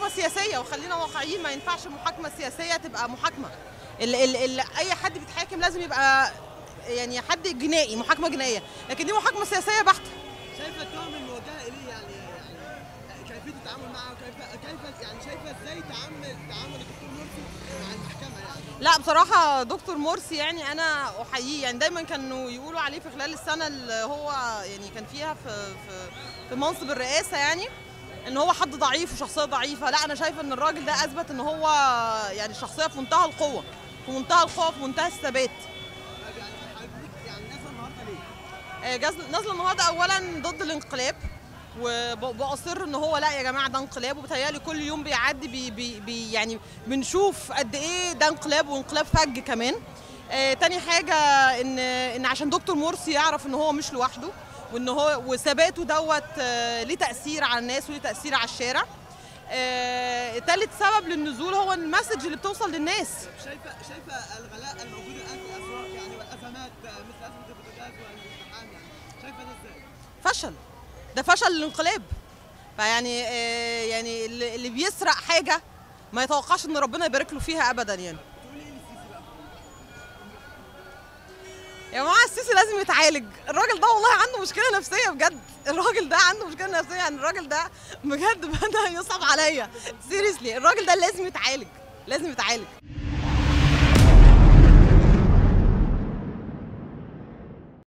محاكمه سياسيه وخلينا واقعيين ما ينفعش المحاكمه السياسيه تبقى محاكمه ال ال ال اي حد بيتحاكم لازم يبقى يعني حد جنائي محاكمه جنائيه لكن دي محاكمه سياسيه بحته شايفه التهم الموجهه اليه يعني يعني كيفيه التعامل معه كيف كيف يعني شايفه ازاي تعامل تعامل الدكتور مرسي مع المحكمه يعني لا بصراحة دكتور مرسي يعني أنا أحييه يعني دايما كانوا يقولوا عليه في خلال السنة اللي هو يعني كان فيها في في في منصب الرئاسة يعني إن هو حد ضعيف وشخصية ضعيفة لا أنا شايفة إن الراجل ده أثبت إن هو يعني شخصية في منتهى القوة في منتهى القوة في منتهى الثبات طيب يعني حضرتك يعني نازله النهارده ليه؟ آه، جاز- نازلة النهاردة أولا ضد الانقلاب وبأصر ان هو لا يا جماعه ده انقلاب وبتهيألي كل يوم بيعدي بي بي بي يعني بنشوف قد ايه ده انقلاب وانقلاب فج كمان آه تاني حاجه ان ان عشان دكتور مرسي يعرف ان هو مش لوحده وان هو وثباته دوت آه ليه تاثير على الناس وليه تاثير على الشارع آه تالت سبب للنزول هو المسج اللي بتوصل للناس شايفه شايفه الغلاء الموجود الان في الاسواق يعني والازمات مثل ازمه البوتاجاز والازدحام يعني شايفه ده ازاي؟ فشل ده فشل الانقلاب فيعني آه يعني اللي اللي بيسرق حاجه ما يتوقعش ان ربنا يبارك له فيها ابدا يعني تقولي ايه للسيسي بقى؟ يا جماعه السيسي لازم يتعالج الراجل ده والله عنده مشكله نفسيه بجد الراجل ده عنده مشكله نفسيه يعني الراجل ده بجد بدا يصعب عليا سيريسلي الراجل ده لازم يتعالج لازم يتعالج